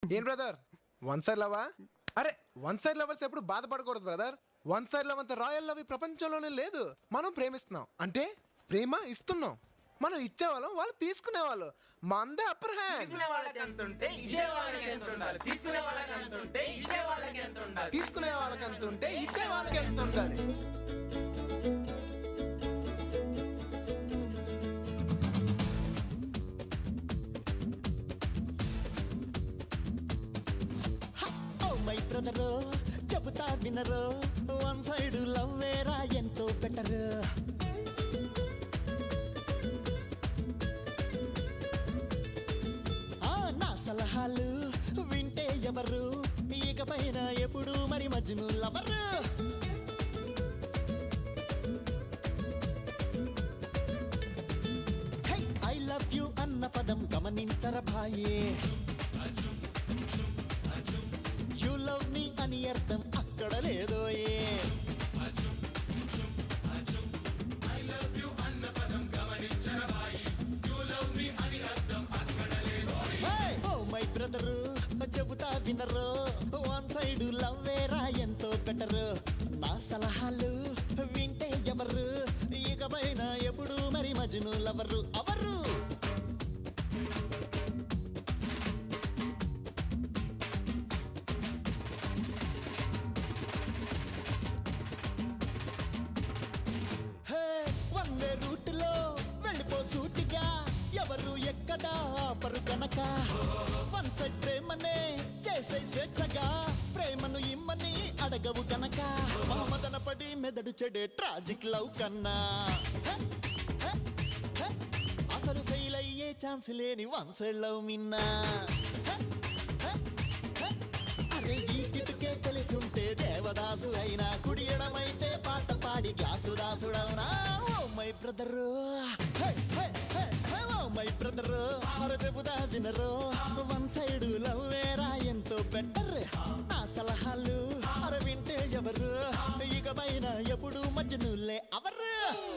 ఏం brother one side లవా అరే one side lovers ఎప్పుడు బాధపడకూడదు బ్రదర్ వన్ సైడ్ లవ్ అంత రాయల్ లవ్ ఈ ప్రపంచంలోనే లేదు మనం ప్రేమిస్తున్నాం అంటే ప్రేమ ఇస్తున్నాం మనం ఇచ్చేవాళ్ళం వాళ్ళు తీసుకునేవాళ్ళు మందే అప్పర్ హ్యాండ్ తీసుకునే వాళ్ళకి ఎంత ఉంటే ఇచ్చే వాళ్ళకి ఎంత ఉండాలి తీసుకునే వాళ్ళకి ఎంత ఉంటే ఇచ్చే వాళ్ళకి ఎంత ఉండాలి తీసుకునే వాళ్ళకి ఎంత ఉంటే ఇచ్చే వాళ్ళకి ఎంత ఉండాలి ఓ మై బ్రదరు చెబుతా వినరు వన్ సైడ్ లవ్ వేరా ఎంతో బెటర్ ఆ నా సలహాలు వింటే ఎవరు ఇకపైన ఎప్పుడు మరి మజ్ను lover hi I love you అన్న పదం గమనించర భాయే యు లవ్ మీ అని అర్థం అక్కడ లేదోయే ఓ మై బ్రదరు చెబుతా వినరు వన్ సైడ్ లవ్ వేరా ఎంతో బెటర్ నా సలహాలు వింటే ఎవరు ఇకపైన ఎప్పుడు మరి మజ్ను లవరు అవరు హే వందే రూట్లో వెళ్ళిపో సూటిగా ఎవరు ఎక్కడ ఆపరు కనుక వన్ సైడ్ ప్రేమనే చేసే స్వేచ్ఛగా ప్రేమను ఇమ్మని అడగవు కనుక మహమ్మదన పడి మెదడు చెడే ట్రాజిక్ లవ్ కన్నా హే, హే, హే, అసలు ఫెయిల్ అయ్యే ఛాన్స్ లేని వన్ సైడ్ లవ్ మిన్నా హే, హే, హే, అరే ఈ కిటుకే తెలిసి ఉంటే దేవదాసు అయినా కుడి ఎడమైతే పాట పాడి గ్లాసు దాసుడవునా oh my brother oh my brother అర చెబుదా వినరు వన్ సైడ్ లవ్ వేరా ఎంతో బెటర్ నా సలహాలు అర వింటే ఎవరు ఇక పైన ఎప్పుడు మధ్యనులే అవరు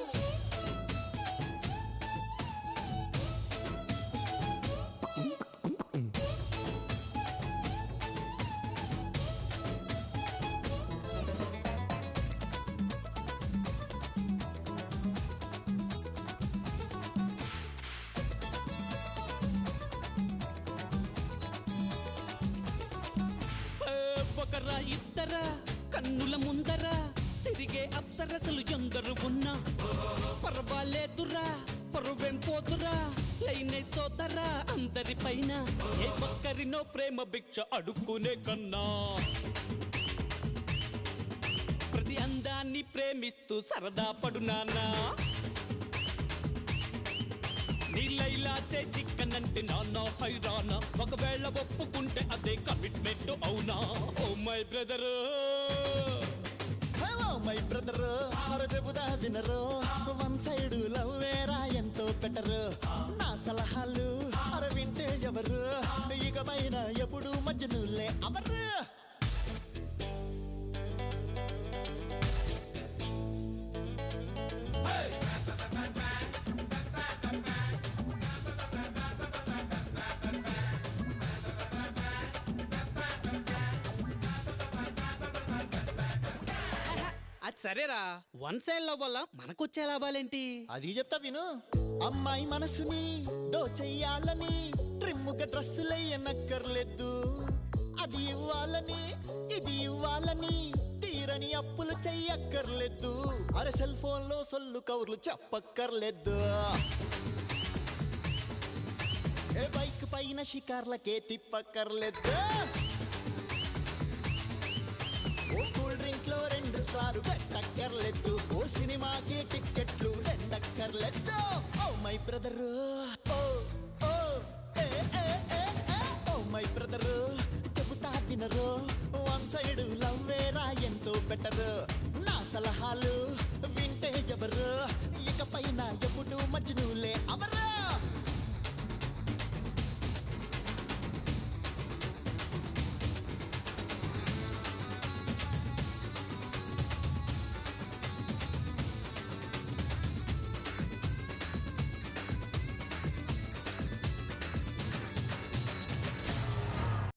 ఏ, ఒకరా ఇద్దరా కన్నుల ముందరా తిరిగే అప్సరసలు ఎందరు ఉన్నా పర్వాలేదురా పరువేం పోతురా లైనే సోదరా అందరి పైన ఏ ఒక్కరినో ప్రేమ భిక్ష అడుక్కునే కన్నా ప్రతి అందాన్ని ప్రేమిస్తూ సరదా పడునానా నీళ్ళైలా చే చిక్కనంటే నాన్న హైరానా ఒకవేళ ఒప్పుకుంటే అదే కమిట్మెంట్ అవునా oh my brother oh my brother అర చెబుదా వినరు వన్ సైడ్ లవ్ వేరా ఎంతో బెటర్ నా సలహాలు అర వింటే ఎవరు ఇక పైన ఎప్పుడు మధ్యనులే అవరు అది సరేరా వన్ సైడ్ లవ్ వల్ల మనకొచ్చే లాభాలేంటి అది చెప్తా విను అమ్మాయి మనసుని దోచెయ్యాలని ట్రిమ్ముగా డ్రెస్సులయ్యనక్కర్లేదు అది ఇవ్వాలని ఇది ఇవ్వాలని తీరని అప్పులు చెయ్యక్కర్లేదు అరే సెల్ ఫోన్ లో సొల్లు కవర్లు చెప్పక్కర్లేదు ఏ బైక్ పైన షికార్లకే తిప్పక్కర్లేదు ఓ కూల్ డ్రింక్ లో రెండు స్టార్ పెట్టక్కర్లేదు ఓ సినిమాకి టిక్కెట్లు రెండక్కర్లేదు oh my brother oh oh ఏ ఏ ఏ ఏ ఓ మై బ్రదర్ చెబుతా వినరు వన్ సైడ్ లవ్ వేరా ఎంతో బెటర్ నా సలహాలు వింటే ఎవరు ఇకపైన ఎప్పుడు మజ్నులే అవరా